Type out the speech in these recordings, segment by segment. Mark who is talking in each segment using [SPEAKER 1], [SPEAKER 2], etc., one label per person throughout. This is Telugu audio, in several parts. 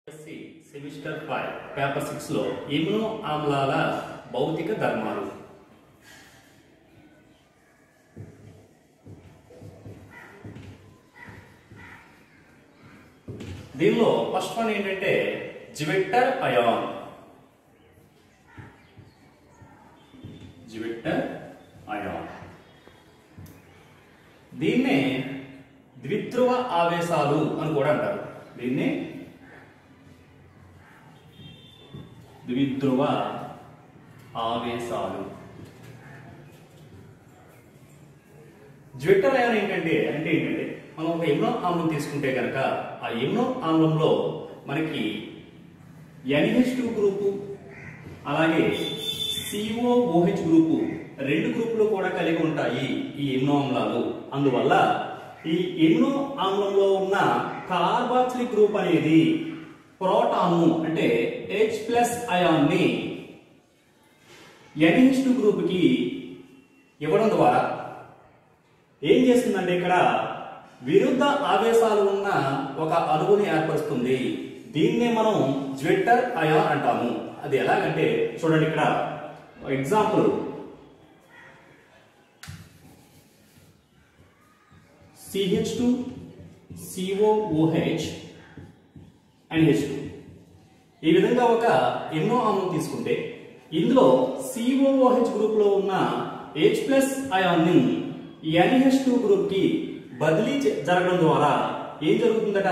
[SPEAKER 1] SC semester five paper six లో ఇమ్యునో ఆమ్లాల భౌతిక ధర్మాలు దీనిలో ఫస్ట్ వన్ ఏంటంటే జివెక్టర్ అయాన్ జివెక్టర్ అయాన్ దీన్నే ద్విధ్రువ ఆవేశాలు అని కూడా అంటారు దీన్ని ద్విధ్రువ ఆవేశాలు జ్విట్టర్ అయాన్ ఏంటంటే అంటే ఏంటంటే మనం ఒక ఎమ్నో ఆమ్లం తీసుకుంటే కనుక ఆ ఎమ్నో ఆమ్లంలో మనకి ఎన్హెచ్ టూ గ్రూపు అలాగే సిఓఓహెచ్ గ్రూపు రెండు గ్రూపులు కూడా కలిగి ఉంటాయి ఈ ఎమ్నో ఆమ్లాలు అందువల్ల ఈ ఎమ్నో ఆమ్లంలో ఉన్న కార్బాక్సిలిక్ గ్రూప్ అనేది ప్రోటాను అంటే హెచ్ ప్లస్ అయాన్ని ఎన్హెచ్ టూ గ్రూప్కి ఇవ్వడం ద్వారా ఏం చేస్తుందంటే ఇక్కడ విరుద్ధ ఆవేశాలు ఉన్న ఒక అణువుని ఏర్పరుస్తుంది దీన్నే మనం జ్వెట్టర్ అయాన్ అంటాము అది ఎలాగంటే చూడండి ఇక్కడ example CH two COOH and H two ఈ విధంగా ఒక ఎన్నో ఆమ్లం తీసుకుంటే ఇందులో సిఓఓహెచ్ గ్రూప్ లో ఉన్న హెచ్ ప్లస్ అయాన్ని ఎన్హెచ్ టూ గ్రూప్ కి బదిలీ చే- జరగడం ద్వారా ఏం జరుగుతుందట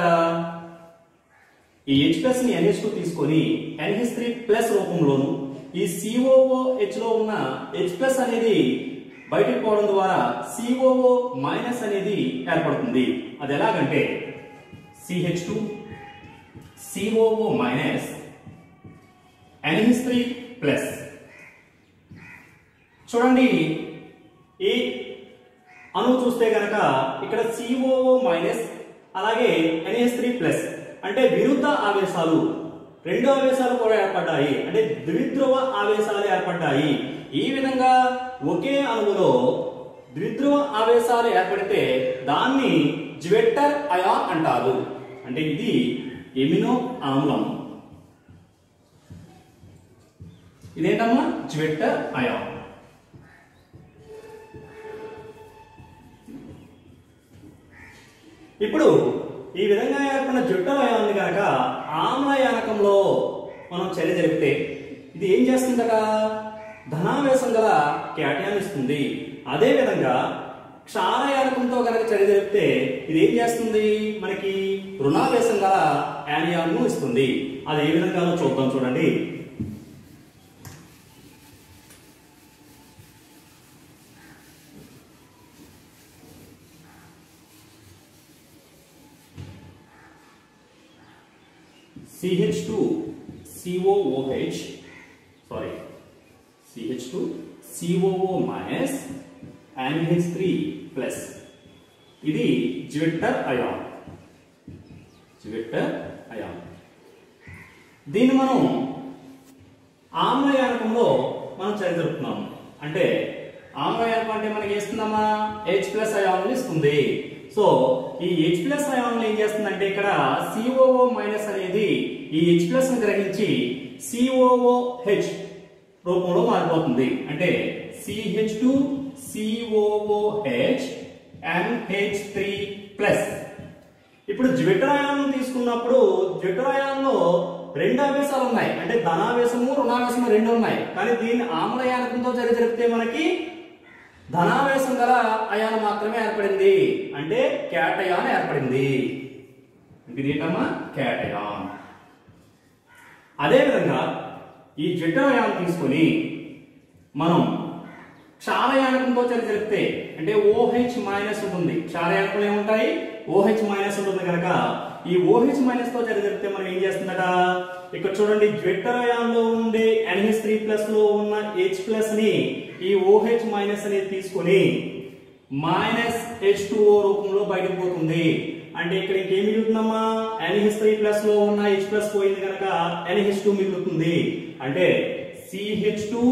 [SPEAKER 1] ఈ హెచ్ ప్లస్ ని ఎన్హెచ్ టూ తీసుకొని ఎన్హెచ్ త్రీ ప్లస్ రూపంలోను ఈ సిఓఓహెచ్ లో ఉన్న హెచ్ ప్లస్ అనేది బయటకు పోవడం ద్వారా సిఓఓ మైనస్ అనేది ఏర్పడుతుంది అది ఎలాగంటే CH two COO minus NH three plus చూడండి ఈ అణువు చూస్తే గనక ఇక్కడ సిఓఓ మైనస్ అలాగే ఎన్హెచ్ త్రీ ప్లస్ అంటే విరుద్ధ ఆవేశాలు రెండు ఆవేశాలు కూడా ఏర్పడ్డాయి అంటే ద్విధ్రువ ఆవేశాలు ఏర్పడ్డాయి ఈ విధంగా ఒకే అణువులో ద్విధ్రువ ఆవేశాలు ఏర్పడితే దాన్ని జ్వెట్టర్ అయాన్ అంటారు అంటే ఇది ఎమినో ఆమ్లం ఇదేంటమ్మా జ్వెట్టర్ అయాన్ ఇప్పుడు ఈ విధంగా ఏర్పడిన జుట్ట అయాన్ని కనుక ఆమ్లయానకంలో మనం చర్య జరిపితే ఇది ఏం చేస్తుందట ధనావేశం గల క్యాటయాన్ ఇస్తుంది అదే విధంగా క్షారయానకంతో కనుక చర్య జరిపితే ఇది ఏం చేస్తుంది మనకి రుణావేశం గల యానియాన్ను ఇస్తుంది అది ఏ విధంగానో చూద్దాం చూడండి CH2 COOH sorry CH2 COO minus and H3 plus ఇది జ్విట్టర్ అయాన్ జ్విట్టర్ అయాన్ దీన్ని మనం ఆమ్లయానకంలో మనం చరిత్రుతున్నాము అంటే ఆమ్లయానకం అంటే మనకి ఇస్తుందమ్మా హెచ్ ప్లస్ అయాన్ ఇస్తుంది సో ఈ హెచ్ ప్లస్ అయాన్ ఏం చేస్తుందంటే ఇక్కడ సిఓఓ మైనస్ అనేది ఈ హెచ్ ప్లస్ ని గ్రహించి సిఓఓ హెచ్ రూపంలో మారిపోతుంది అంటే CH two COOH NH three plus ఇప్పుడు జ్విటరాయాన్ని తీసుకున్నప్పుడు జ్విటరాయాల్లో రెండు ఆవేశాలు ఉన్నాయి అంటే ధనావేశము రుణావేశము రెండు ఉన్నాయి కానీ దీన్ని ఆమ్లయానకంతో చర్య జరిపితే మనకి ధనావేశం గల అయాన్ మాత్రమే ఏర్పడింది అంటే క్యాటయాన్ ఏర్పడింది ఇది ఏంటమ్మా క్యాటయాన్ అదేవిధంగా ఈ జ్విటరాయాన్ని తీసుకొని మనం క్షారయానకంతో చర్య జరిపితే అంటే ఓహెచ్ మైనస్ ఉంటుంది క్షారయానకంలో ఏముంటాయి ఓహెచ్ మైనస్ ఉంటుంది కనుక ఈ ఓహెచ్ మైనస్ తో చర్య జరిపితే మనం ఏం చేస్తుందట ఇక్కడ చూడండి జ్వెట్టరయాన్లో ఉండే ఎన్హెచ్ త్రీ ప్లస్ లో ఉన్న హెచ్ ప్లస్ ని ఈ ఓహెచ్ మైనస్ అనేది తీసుకొని మైనస్ హెచ్ టూ ఓ రూపంలో బయటకు పోతుంది అంటే ఇక్కడ ఇంకేం మిగులుతుందమ్మా ఎన్హెచ్ త్రీ ప్లస్ లో ఉన్న హెచ్ ప్లస్ పోయింది కనుక ఎన్హెచ్ టూ మిగులుతుంది అంటే CH two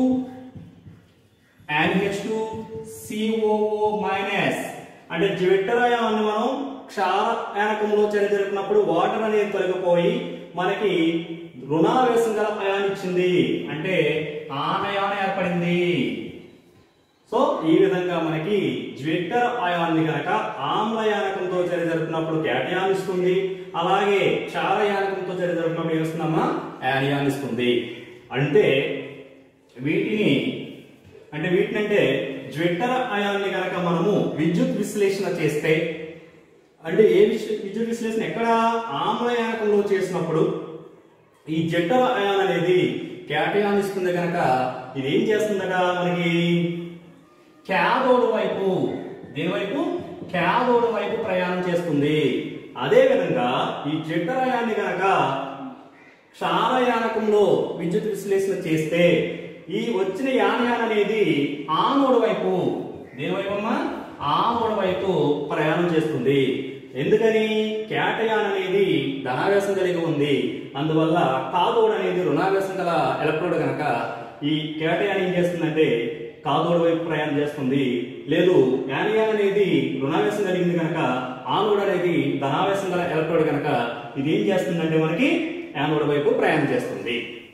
[SPEAKER 1] NH2 COO minus అంటే జ్విట్టర్ అయాన్ని మనం క్షారయానకంలో చర్య జరిపినప్పుడు వాటర్ అనేది తొలగిపోయి మనకి రుణావేశం గల అయాన్ ఇచ్చింది అంటే ఆనయాన ఏర్పడింది సో ఈ విధంగా మనకి జ్విట్టర్ అయాన్ని గనక ఆమ్లయానకంతో చర్య జరుపునప్పుడు క్యాటయాన్ ఇస్తుంది అలాగే క్షారయానకంతో చర్య జరుపునప్పుడు ఏమిస్తుందమ్మా యానియాన్ ఇస్తుంది అంటే వీటిని అంటే వీటిని అంటే జ్విట్టర్ అయాన్ని గనక మనము విద్యుత్ విశ్లేషణ చేస్తే అంటే ఏ విశ్వ- విద్యుత్ విశ్లేషణ ఎక్కడ ఆమ్లయానకంలో చేసినప్పుడు ఈ జట్టర్ అయాన్ అనేది క్యాటయాన్ ఇస్తుంది కనుక ఇది ఏం చేస్తుందట మనకి క్యాథోడ్ వైపు దేని వైపు క్యాథోడ్ వైపు ప్రయాణం చేస్తుంది అదే విధంగా ఈ జట్టర్ అయాన్ని గనక క్షారయానకంలో విద్యుత్ విశ్లేషణ చేస్తే ఈ వచ్చిన యానయాన్ అనేది ఆనోడ్ వైపు దేని వైపు అమ్మా ఆనోడ్ వైపు ప్రయాణం చేస్తుంది ఎందుకని క్యాటయాన్ అనేది ధనావేశం కలిగి ఉంది అందువల్ల కాథోడ్ అనేది రుణావేశం గల ఎలక్ట్రోడ్ కనుక ఈ క్యాటయాన్ ఏం చేస్తుందంటే కాథోడ్ వైపు ప్రయాణం చేస్తుంది లేదు యానియాన్ అనేది రుణావేశం కలిగింది కనుక ఆనోడ్ అనేది ధనావేశం గల ఎలక్ట్రోడ్ కనుక ఇది ఏం చేస్తుందంటే మనకి యానోడ్ వైపు ప్రయాణం చేస్తుంది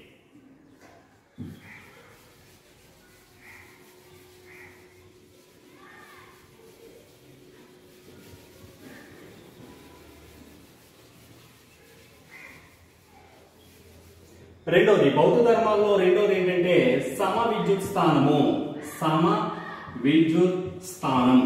[SPEAKER 1] రెండోది బౌద్ధ ధర్మాల్లో రెండోది ఏంటంటే సమ విద్యుత్ స్థానము సమ విద్యుత్ స్థానం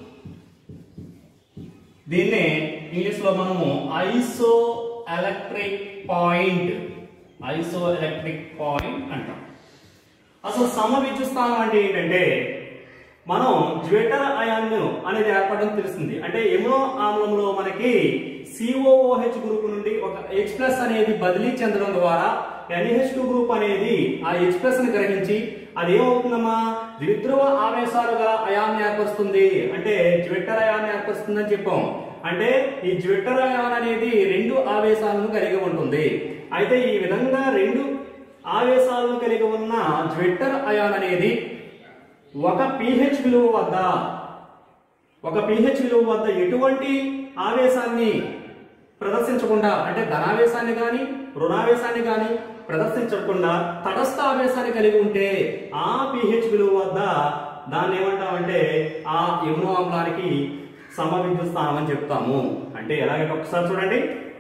[SPEAKER 1] దీన్నే ఇంగ్లీష్ లో మనము isoelectric point isoelectric point అంటాం అసలు సమ విద్యుత్ స్థానం అంటే ఏంటంటే మనం జ్వేటర్ అయాన్ అనేది ఏర్పడడం తెలిసింది అంటే ఎమునో ఆమ్లంలో మనకి సిఓఓహెచ్ గ్రూప్ నుండి ఒక హెచ్ ప్లస్ అనేది బదిలీ చెందడం ద్వారా ఎన్హెచ్ టూ గ్రూప్ అనేది ఆ హెచ్ ప్లస్ ని గ్రహించి అది ఏమవుతుందమ్మా ద్విధ్రువ ఆవేశాలు గల అయాన్ని ఏర్పరుస్తుంది అంటే జ్విట్టర్ అయాన్ని ఏర్పరుస్తుంది అని చెప్పాం అంటే ఈ జ్విట్టర్ అయాన్ అనేది రెండు ఆవేశాలను కలిగి ఉంటుంది అయితే ఈ విధంగా రెండు ఆవేశాలను కలిగి ఉన్న జ్విట్టర్ అయాన్ అనేది ఒక pH విలువ వద్ద ఒక pH విలువ వద్ద ఎటువంటి ఆవేశాన్ని ప్రదర్శించకుండా అంటే ధనావేశాన్ని కానీ రుణావేశాన్ని కానీ ప్రదర్శించకుండా తటస్థ ఆవేశాన్ని కలిగి ఉంటే ఆ pH విలువ వద్ద దాన్ని ఏమంటామంటే ఆ యమున ఆమ్లానికి సమవిద్యుత్ స్థానం అని చెప్తాము అంటే ఎలాగంటే ఒకసారి చూడండి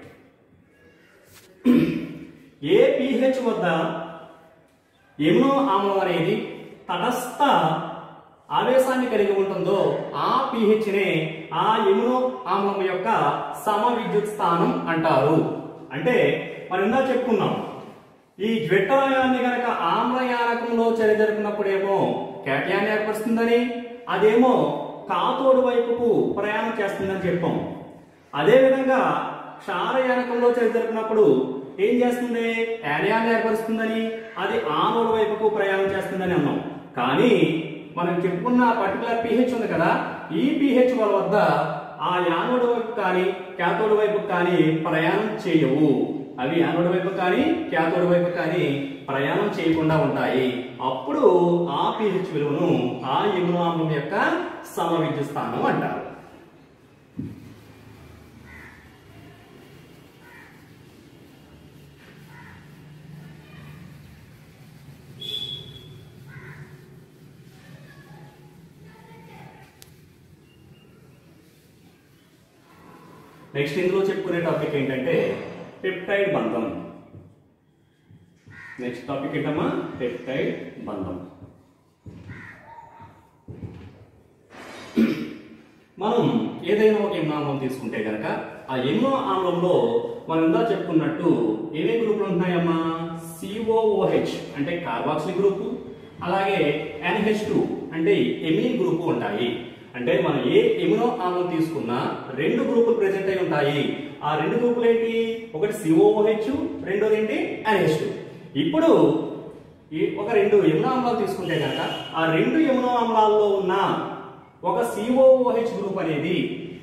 [SPEAKER 1] ఏ pH వద్ద ఎమునో ఆమ్లం అనేది తటస్థ ఆవేశాన్ని కలిగి ఉంటుందో ఆ pH నే ఆ ఎమునో ఆమ్లం యొక్క సమ విద్యుత్ స్థానం అంటారు అంటే మనం ఇందా చెప్పుకున్నాం ఈ జ్వెట్టయాన్ని గనక ఆమ్లయానకంలో చర్య జరిపినప్పుడేమో క్యాటయాన్ని ఏర్పరుస్తుందని అదేమో కాతోడు వైపుకు ప్రయాణం చేస్తుందని చెప్పాం అదే విధంగా క్షారయానకంలో చర్య జరిపినప్పుడు ఏం చేస్తుంది యానయాన్ని ఏర్పరుస్తుందని అది ఆనోడు వైపుకు ప్రయాణం చేస్తుందని అన్నాం కానీ మనం చెప్పుకున్న పర్టికులర్ pH ఉంది కదా ఈ pH వల వద్ద ఆ యానోడు వైపు కానీ క్యాథోడు వైపు కానీ ప్రయాణం చేయవు అవి యానోడు వైపు కానీ క్యాథోడు వైపు కానీ ప్రయాణం చేయకుండా ఉంటాయి అప్పుడు ఆ pH విలువను ఆ ఇమ్యునో ఆమ్లం యొక్క సమవిద్యుత్ స్థానం అంటారు నెక్స్ట్ ఇందులో చెప్పుకునే టాపిక్ ఏంటంటే పెప్టైడ్ బంధం నెక్స్ట్ టాపిక్ ఏంటమ్మా పెప్టైడ్ బంధం మనం ఏదైనా ఒక ఎన్నో ఆమ్లం తీసుకుంటే కనుక ఆ ఎన్నో ఆమ్లంలో మనం ఇందా చెప్పుకున్నట్టు ఏమేమి గ్రూపులు ఉంటున్నాయమ్మా సిఓఓహెచ్ అంటే కార్బాక్సిలిక్ గ్రూపు అలాగే ఎన్హెచ్ టూ అంటే ఎమిన్ గ్రూపు ఉంటాయి అంటే మనం ఏ ఎమినో ఆమ్లం తీసుకున్నా రెండు గ్రూపులు ప్రెజెంట్ అయి ఉంటాయి ఆ రెండు గ్రూపులు ఏంటి ఒకటి సిఓఓహెచ్ రెండోది ఏంటి ఎన్హెచ్ టూ ఇప్పుడు ఈ ఒక రెండు ఎమినో ఆమ్లాలు తీసుకుంటే కనుక ఆ రెండు ఎమినో ఆమ్లాల్లో ఉన్న ఒక సిఓఓహెచ్ గ్రూప్ అనేది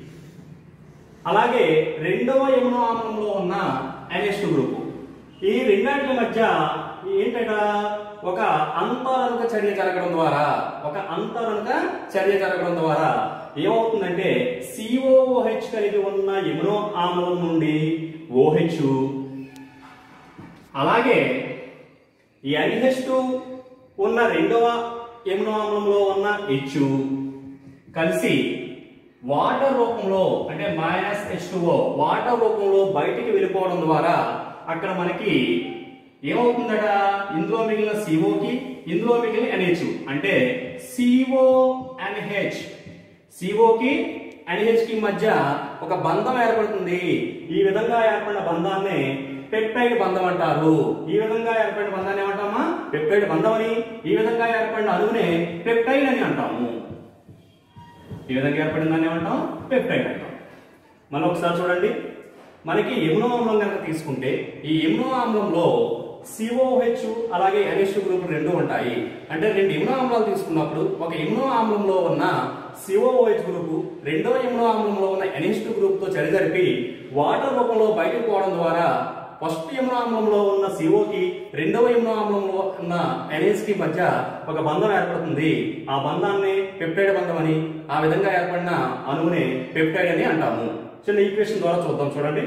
[SPEAKER 1] అలాగే రెండవ యమున ఆమ్లంలో ఉన్న ఎన్ఎస్ గ్రూప్ ఈ రెండాటి మధ్య ఏంటట ఒక అంతరనుక చర్య జరగడం ద్వారా ఒక అంతరనుక చర్య జరగడం ద్వారా ఏమవుతుందంటే సిఓఓహెచ్ కలిగి ఉన్న ఎమినో ఆమ్లం నుండి ఓహెచ్ అలాగే ఎన్హెచ్ ఉన్న రెండవ ఎమినో ఆమ్లంలో ఉన్న హెచ్ కలిసి వాటర్ రూపంలో అంటే మైనస్ హెచ్ వాటర్ రూపంలో బయటికి వెళ్ళిపోవడం ద్వారా అక్కడ మనకి ఏమవుతుందట ఇందులో మిగిలిన సిఓకి ఇందులో మిగిలిన ఎన్హెచ్ అంటే సిఓ ఎన్హెచ్ సిఓకి ఎన్హెచ్ కి మధ్య ఒక బంధం ఏర్పడుతుంది ఈ విధంగా ఏర్పడిన బంధాన్ని పెప్టైడ్ బంధం అంటారు ఈ విధంగా ఏర్పడిన బంధాన్ని ఏమంటామా పెప్టైడ్ బంధం అని ఈ విధంగా ఏర్పడిన అణువునే పెప్టైడ్ అని అంటాము ఈ విధంగా ఏర్పడిన దాన్ని ఏమంటాం పెప్టైడ్ అంటాం మళ్ళీ ఒకసారి చూడండి మనకి ఎమునో ఆమ్లం కనుక తీసుకుంటే ఈ ఎమునో ఆమ్లంలో సిఓహెచ్ అలాగే ఎన్హెచ్ గ్రూప్ రెండు ఉంటాయి అంటే రెండు ఎమునో ఆమ్లాలు తీసుకున్నప్పుడు ఒక ఎమునో ఆమ్లంలో ఉన్న సిఓఓహెచ్ గ్రూప్ రెండవ ఎమునో ఆమ్లంలో ఉన్న ఎన్హెచ్ గ్రూప్ తో చరిదరిపి వాటర్ రూపంలో బయటకు పోవడం ద్వారా ఫస్ట్ ఎమునో ఆమ్లంలో ఉన్న సిఓకి రెండవ ఎమునో ఆమ్లంలో ఉన్న ఎన్హెచ్ కి మధ్య ఒక బంధం ఏర్పడుతుంది ఆ బంధాన్ని పెప్టైడ్ బంధం అని ఆ విధంగా ఏర్పడిన అణువుని పెప్టైడ్ అని అంటాము చిన్న ఈక్వేషన్ ద్వారా చూద్దాం చూడండి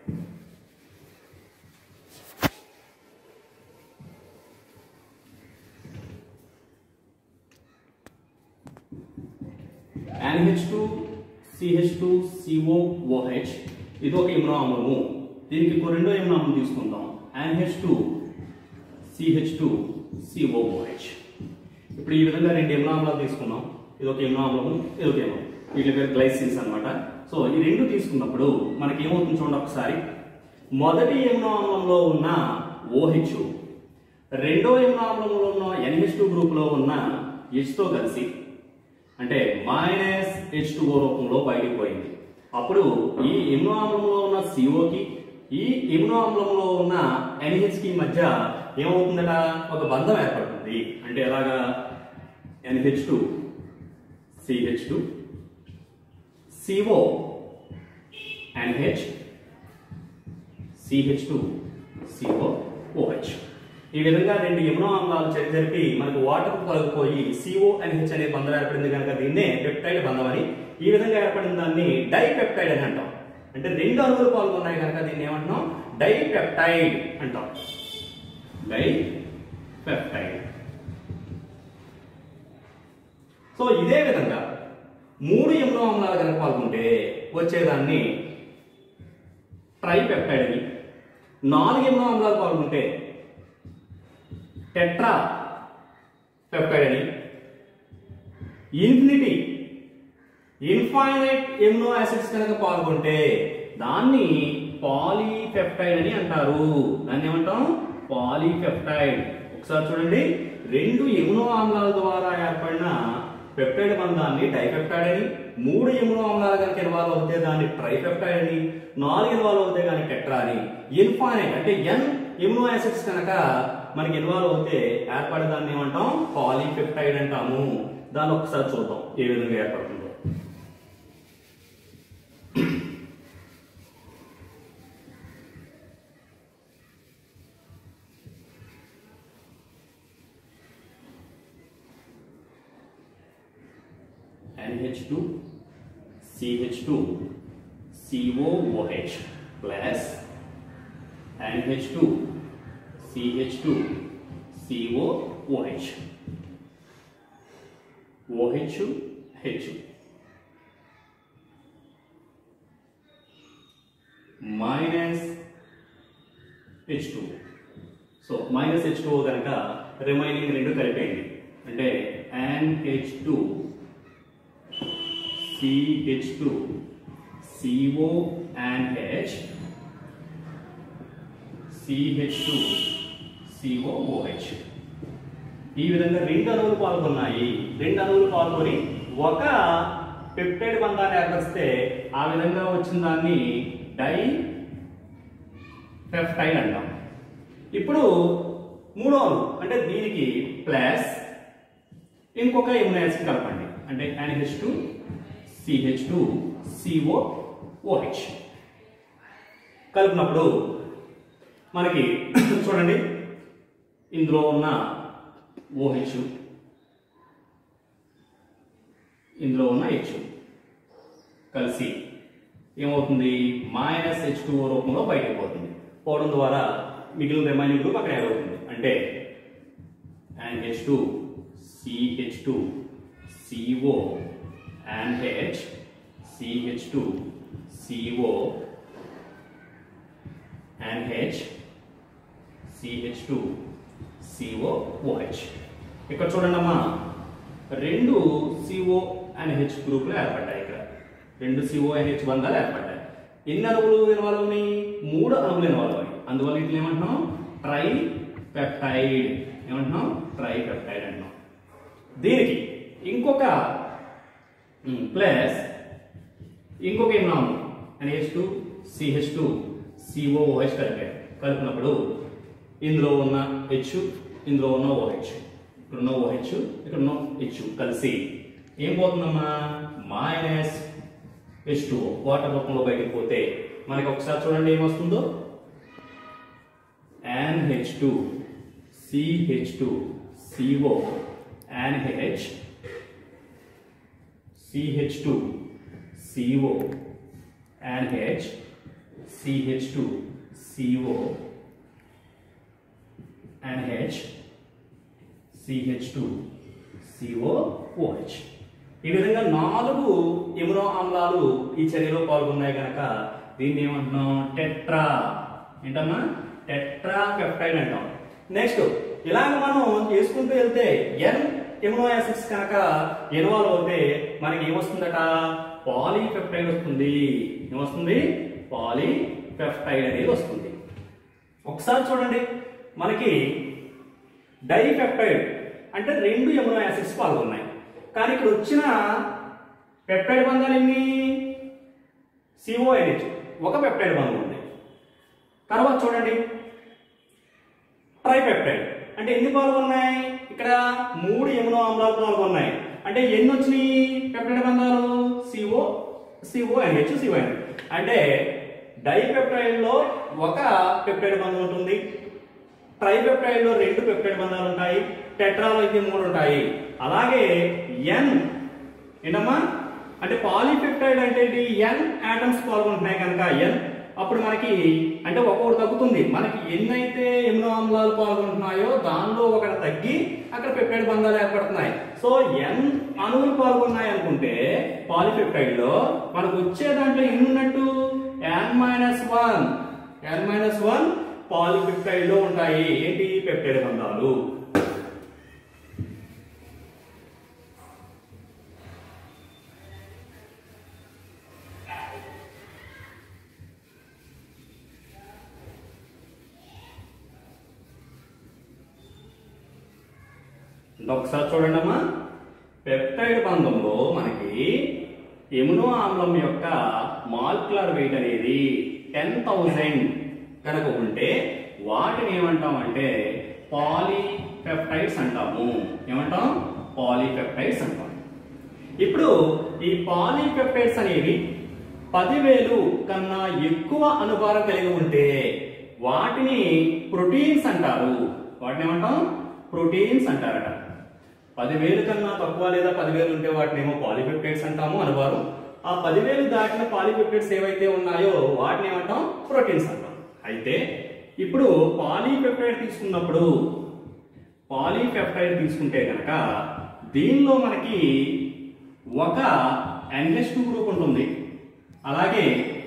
[SPEAKER 1] NH2 CH2 COOH ఇది ఒక ఇమ్నో ఆమ్లము దీనికి ఇంకో రెండో ఇమ్నో ఆమ్లం తీసుకుందాం NH2 CH2 COOH ఇప్పుడు ఈ విధంగా రెండు ఇమ్నో ఆమ్లాలు తీసుకున్నాం ఇది ఒక ఇమ్నో ఆమ్లము ఇది ఒక ఇమ్నో వీటి పేరు గ్లైసిన్స్ అన్నమాట సో ఈ రెండు తీసుకున్నప్పుడు మనకి ఏమవుతుంది చూడండి ఒకసారి మొదటి ఇమ్నో ఆమ్లంలో ఉన్న OH రెండో ఇమ్నో ఆమ్లంలో ఉన్న NH2 గ్రూప్ లో ఉన్న H తో కలిసి అంటే మైనస్ హెచ్ టూ రూపంలో బయటికి పోయింది అప్పుడు ఈ ఎమ్నో ఆమ్లంలో ఉన్న సిఓకి ఈ ఎమ్నో ఆమ్లంలో ఉన్న ఎన్హెచ్ కి మధ్య ఏమవుతుందట ఒక బంధం ఏర్పడుతుంది అంటే ఎలాగా NH two CH two CO NH CH two CO OH ఈ విధంగా రెండు ఎమునో ఆమ్లాలు చరి జరిపి మనకు వాటర్ కలిగిపోయి సిఓ హెచ్ అనే బంధం ఏర్పడింది కనుక దీన్నే పెప్టైడ్ బంధం అని ఈ విధంగా ఏర్పడిన దాన్ని డైపెప్టైడ్ అని అంటాం అంటే రెండు అణువులు పాల్గొన్నాయి కనుక దీన్ని ఏమంటున్నాం డైపెప్టైడ్ అంటాం డై పెప్టైడ్ సో ఇదే విధంగా మూడు ఎమునో ఆమ్లాలు కనుక పాల్గొంటే వచ్చేదాన్ని ట్రైపెప్టైడ్ అని నాలుగు ఎమునో ఆమ్లాలు పాల్గొంటే టెట్రా పెప్టైడ్ అని ఇన్ఫినిటీ ఇన్ఫైనైట్ ఎమ్నో యాసిడ్స్ కనుక పాల్గొంటే దాన్ని పాలీపెప్టైడ్ అని అంటారు దాన్ని ఏమంటాం పాలీపెప్టైడ్ ఒకసారి చూడండి రెండు ఎమునో ఆమ్లాల ద్వారా ఏర్పడిన పెప్టైడ్ బంధాన్ని డైపెప్టైడ్ అని మూడు ఎమునో ఆమ్లాలు కనుక ఇన్వాల్వ్ అవుతే దాన్ని ట్రైపెప్టైడ్ అని నాలుగు ఇన్వాల్వ్ అవుతే దాన్ని టెట్రా అని ఇన్ఫైనైట్ అంటే ఎన్ ఎమునో యాసిడ్స్ కనుక మనకి ఇన్వాల్వ్ అవుతే ఏర్పడే దాన్ని ఏమంటాం పాలీపెప్టైడ్ అంటాము దాన్ని ఒకసారి చూద్దాం ఏ విధంగా ఏర్పడుతుందో NH2 CH2 COOH plus NH2 CH2 COOH OH H minus H two so minus H two కనుక రిమైనింగ్ రెండు కలిపేయండి అంటే NH two CH two CO and H CH two COOH ఈ విధంగా రెండు అణువులు పాల్గొన్నాయి రెండు అణువులు పాల్గొని ఒక పెప్టైడ్ బంధాన్ని ఏర్పరిస్తే ఆ విధంగా వచ్చిన దాన్ని డై పెప్టైడ్ అంటాం ఇప్పుడు మూడో అణువు అంటే దీనికి ప్లస్ ఇంకొక ఎమ్యూనైసిన్ కలపండి అంటే NH two CH two CO OH కలిపినప్పుడు మనకి చూడండి ఇందులో ఉన్న ఓహెచ్ ఇందులో ఉన్న హెచ్ కలిసి ఏమవుతుంది మైనస్ హెచ్ టూ రూపంలో బయటకు పోతుంది పోవడం ద్వారా మిగిలిన రిమైనింగ్ గ్రూప్ అక్కడ యాడ్ అవుతుంది అంటే and H2 CH2 CO and H CH2 CO and H CH2 CO OH ఇక్కడ చూడండి అమ్మా రెండు CO అండ్ H గ్రూపులు ఏర్పడ్డాయి ఇక్కడ రెండు CO అండ్ H బంధాలు ఏర్పడ్డాయి ఎన్ని అణువులు ఇన్వాల్వ్ అయినాయి మూడు అణువులు ఇన్వాల్వ్ అయ్యాయి అందువల్ల వీటిని ఏమంటున్నాం ట్రై పెప్టైడ్ ఏమంటున్నాం ట్రై పెప్టైడ్ అంటున్నాం దీనికి ఇంకొక ప్లస్ ఇంకొక ఏమన్నాము NH2 two CH two COOH కలిపారు కలిపినప్పుడు ఇందులో ఉన్న హెచ్ ఇందులో ఉన్న ఓహెచ్ ఇక్కడ ఉన్న ఓహెచ్ ఇక్కడ ఉన్న హెచ్ కలిసి ఏం పోతుందమ్మా మైనస్ హెచ్ టూ వాటర్ రూపంలో బయటకు పోతే మనకి ఒకసారి చూడండి ఏమొస్తుందో NH2 CH2 CO NH CH2 CO NH CH2 CO NH CH2 COOH ఈ విధంగా నాలుగు ఎమునో ఆమ్లాలు ఈ చర్యలో పాల్గొన్నాయి కనుక దీన్ని ఏమంటున్నాం టెట్రా ఏంటమ్మా టెట్రా పెప్టైడ్ అంటాం నెక్స్ట్ ఇలాగ మనం చేసుకుంటూ వెళ్తే ఎన్ ఎమినో యాసిడ్స్ కనుక ఇన్వాల్వ్ అవుతే మనకి ఏమొస్తుందట పాలీపెప్టైడ్ వస్తుంది ఏమొస్తుంది పాలీపెప్టైడ్ అనేది వస్తుంది ఒకసారి చూడండి మనకి డైపెప్టైడ్ అంటే రెండు ఎమినో యాసిడ్స్ పాల్గొన్నాయి కానీ ఇక్కడ వచ్చిన పెప్టైడ్ బంధాలు ఎన్ని సిఓఎన్హెచ్ ఒక పెప్టైడ్ బంధం ఉంది తర్వాత చూడండి ట్రైపెప్టైడ్ అంటే ఎన్ని పాల్గొన్నాయి ఇక్కడ మూడు ఎమినో ఆమ్లాలు పాల్గొన్నాయి అంటే ఎన్ని వచ్చినాయి పెప్టైడ్ బంధాలు సిఓ సిఓ ఎన్హెచ్ సిఓ అంటే డైపెప్టైడ్ లో ఒక పెప్టైడ్ బంధం ఉంటుంది ట్రైపెప్టైడ్ లో రెండు పెప్టైడ్ బంధాలు ఉంటాయి టెట్రాలో అయితే మూడు ఉంటాయి అలాగే ఎన్ ఏంటమ్మా అంటే పాలీపెప్టైడ్ అంటే ఏంటి ఎన్ ఆటమ్స్ పాల్గొంటున్నాయి కనుక ఎన్ అప్పుడు మనకి అంటే ఒక్కొక్కటి తగ్గుతుంది మనకి ఎన్నైతే ఎన్నో ఆమ్లాలు పాల్గొంటున్నాయో దానిలో ఒకటి తగ్గి అక్కడ పెప్టైడ్ బంధాలు ఏర్పడుతున్నాయి సో ఎన్ అణువులు పాల్గొన్నాయి అనుకుంటే పాలిపెప్టైడ్ లో మనకు వచ్చే దాంట్లో ఎన్ని ఉన్నట్టు N minus one N minus one polypeptide లో ఉంటాయి ఏంటి పెప్టైడ్ బంధాలు అంటే ఒకసారి చూడండి అమ్మా పెప్టైడ్ బంధంలో మనకి ఎమునో ఆమ్లం యొక్క మాలిక్యులర్ వెయిట్ అనేది టెన్ థౌజండ్ కనుక ఉంటే వాటిని ఏమంటామంటే పాలీపెప్టైడ్స్ అంటాము ఏమంటాం పాలీపెప్టైడ్స్ అంటాం ఇప్పుడు ఈ పాలీపెప్టైడ్స్ అనేవి పదివేలు కన్నా ఎక్కువ అనుభారం కలిగి ఉంటే వాటిని ప్రోటీన్స్ అంటారు వాటిని ఏమంటాం ప్రోటీన్స్ అంటారట పదివేలు కన్నా తక్కువ లేదా పదివేలు ఉంటే వాటిని ఏమో పాలిపెప్టైడ్స్ అంటాము అనువారం ఆ పదివేలు దాటిన పాలిపెప్టైడ్స్ ఏవైతే ఉన్నాయో వాటిని ఏమంటాం ప్రోటీన్స్ అంటాం అయితే ఇప్పుడు పాలీపెప్టైడ్ తీసుకున్నప్పుడు పాలీపెప్టైడ్ తీసుకుంటే కనుక దీనిలో మనకి ఒక ఎన్హెచ్ టూ గ్రూప్ ఉంటుంది అలాగే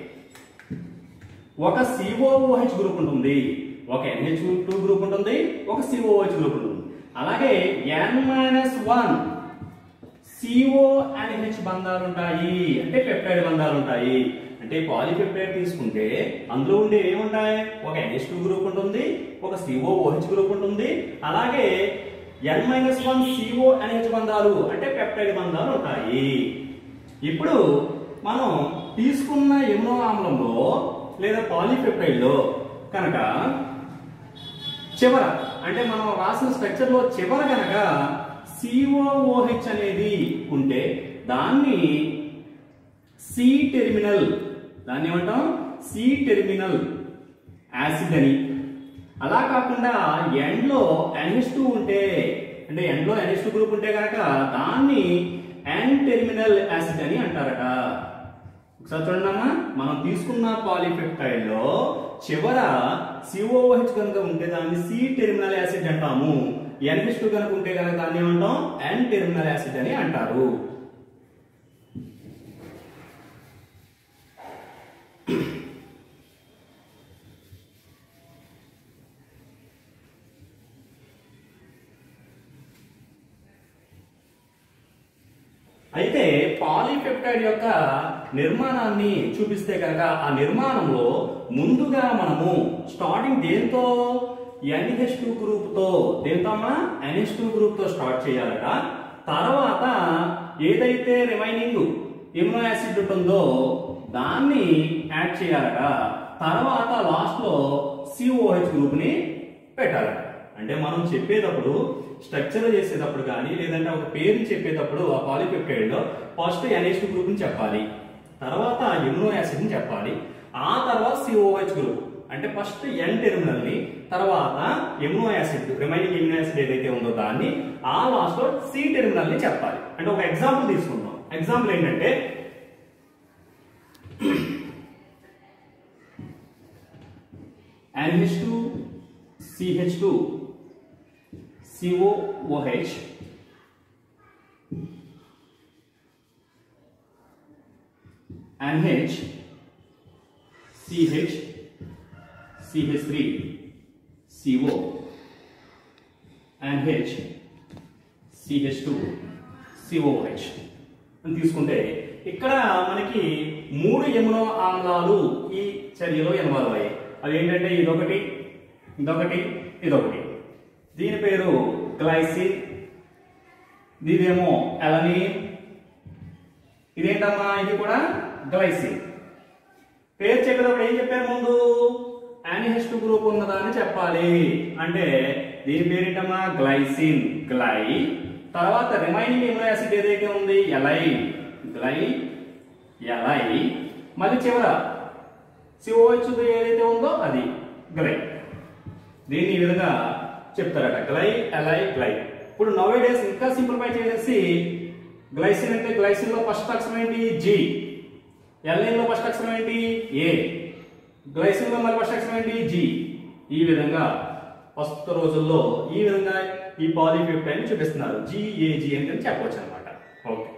[SPEAKER 1] ఒక సిఓఓహెచ్ గ్రూప్ ఉంటుంది ఒక ఎన్హెచ్ టూ గ్రూప్ ఉంటుంది ఒక సిఓఓహెచ్ గ్రూప్ ఉంటుంది అలాగే N minus one CO and H బంధాలు ఉంటాయి అంటే పెప్టైడ్ బంధాలు ఉంటాయి అంటే పాలిపెప్టైడ్ తీసుకుంటే అందులో ఉండే ఏముంటాయి ఒక ఎన్హెచ్ టూ గ్రూప్ ఉంటుంది ఒక సిఓ ఓహెచ్ గ్రూప్ ఉంటుంది అలాగే N minus one CO NH బంధాలు అంటే పెప్టైడ్ బంధాలు ఉంటాయి ఇప్పుడు మనం తీసుకున్న ఎన్నో ఆమ్లంలో లేదా పాలిపెప్టైడ్ లో కనుక చివర అంటే మనం రాసిన స్ట్రక్చర్ లో చివర కనుక సిఓఓహెచ్ అనేది ఉంటే దాన్ని సి టెర్మినల్ దాన్ని ఏమంటాం సి టెర్మినల్ యాసిడ్ అని అలా కాకుండా ఎండ్ లో ఎన్హెచ్ టూ ఉంటే అంటే ఎండ్ లో ఎన్హెచ్ టూ గ్రూప్ ఉంటే కనుక దాన్ని ఎన్ టెర్మినల్ యాసిడ్ అని అంటారట ఒకసారి చూడండమ్మా మనం తీసుకున్న పాలిపెప్టైడ్ లో చివర సిఓహెచ్ కనుక ఉంటే దాన్ని సి టెర్మినల్ యాసిడ్ అంటాము ఎన్హెచ్ టూ కనుక ఉంటే కనుక దాన్ని ఏమంటాం ఎన్ టెర్మినల్ యాసిడ్ అని అంటారు అయితే పాలీపెప్టైడ్ యొక్క నిర్మాణాన్ని చూపిస్తే కనుక ఆ నిర్మాణంలో ముందుగా మనము స్టార్టింగ్ దేంతో ఎన్హెచ్ టూ గ్రూప్ తో దేంతో అమ్మా ఎన్హెచ్ టూ గ్రూప్ తో స్టార్ట్ చేయాలట తర్వాత ఏదైతే రిమైనింగ్ ఎమినో యాసిడ్ ఉంటుందో దాన్ని యాడ్ చేయాలట తర్వాత లాస్ట్ లో సిఓహెచ్ గ్రూప్ ని పెట్టాలట అంటే మనం చెప్పేటప్పుడు స్ట్రక్చర్ చేసేటప్పుడు కానీ లేదంటే ఒక పేరు చెప్పేటప్పుడు ఆ పాలిపెప్టైడ్ లో ఫస్ట్ ఎన్హెచ్ గ్రూప్ ని చెప్పాలి తర్వాత ఎమినో యాసిడ్ ని చెప్పాలి ఆ తర్వాత సిఓహెచ్ గ్రూప్ అంటే ఫస్ట్ ఎన్ టెర్మినల్ ని తర్వాత amino acid remaining amino acid ఏదైతే ఉందో దాన్ని ఆ లాస్ట్ లో సి టెర్మినల్ ని చెప్పాలి అంటే ఒక ఎగ్జాంపుల్ తీసుకుందాం ఎగ్జాంపుల్ ఏంటంటే NH2 CH2 COOH NH CH CH3 CO NH CH2 COH అని తీసుకుంటే ఇక్కడ మనకి మూడు యమునో ఆమ్లాలు ఈ చర్యలో ఇన్వాల్వ్ అయ్యాయి అవి ఏంటంటే ఇదొకటి ఇదొకటి ఇదొకటి దీని పేరు గ్లైసిన్ ఇదేమో ఎలనీన్ ఇదేంటమ్మా ఇది కూడా గ్లైసిన్ పేరు చెప్పేటప్పుడు ఏం చెప్పారు ముందు యానిహెస్ టూ గ్రూప్ ఉన్నదా అని చెప్పాలి అంటే దీని పేరేంటమ్మా గ్లైసిన్ గ్లై తర్వాత రిమైనింగ్ ఎమినో యాసిడ్ ఏదైతే ఉంది ఎలై గ్లై ఎలై మళ్ళీ చివర సిఓహెచ్ ఏదైతే ఉందో అది గ్లై దీన్ని ఈ విధంగా చెప్తారట గ్లై ఎలై గ్లై ఇప్పుడు నవే డేస్ ఇంకా సింప్లిఫై చేసేసి గ్లైసిన్ అంటే గ్లైసిన్ లో ఫస్ట్ అక్షరం ఏంటి జి ఎల్ఎన్ లో ఫస్ట్ అక్షరం ఏంటి ఏ గ్లైసిన్ లో మళ్ళీ ఫస్ట్ అక్షరం ఏంటి జి ఈ విధంగా ప్రస్తుత రోజుల్లో ఈ విధంగా ఈ పాలిపెప్టైడ్ చూపిస్తున్నారు జిఏజి అని చెప్పవచ్చు అనమాట ఓకే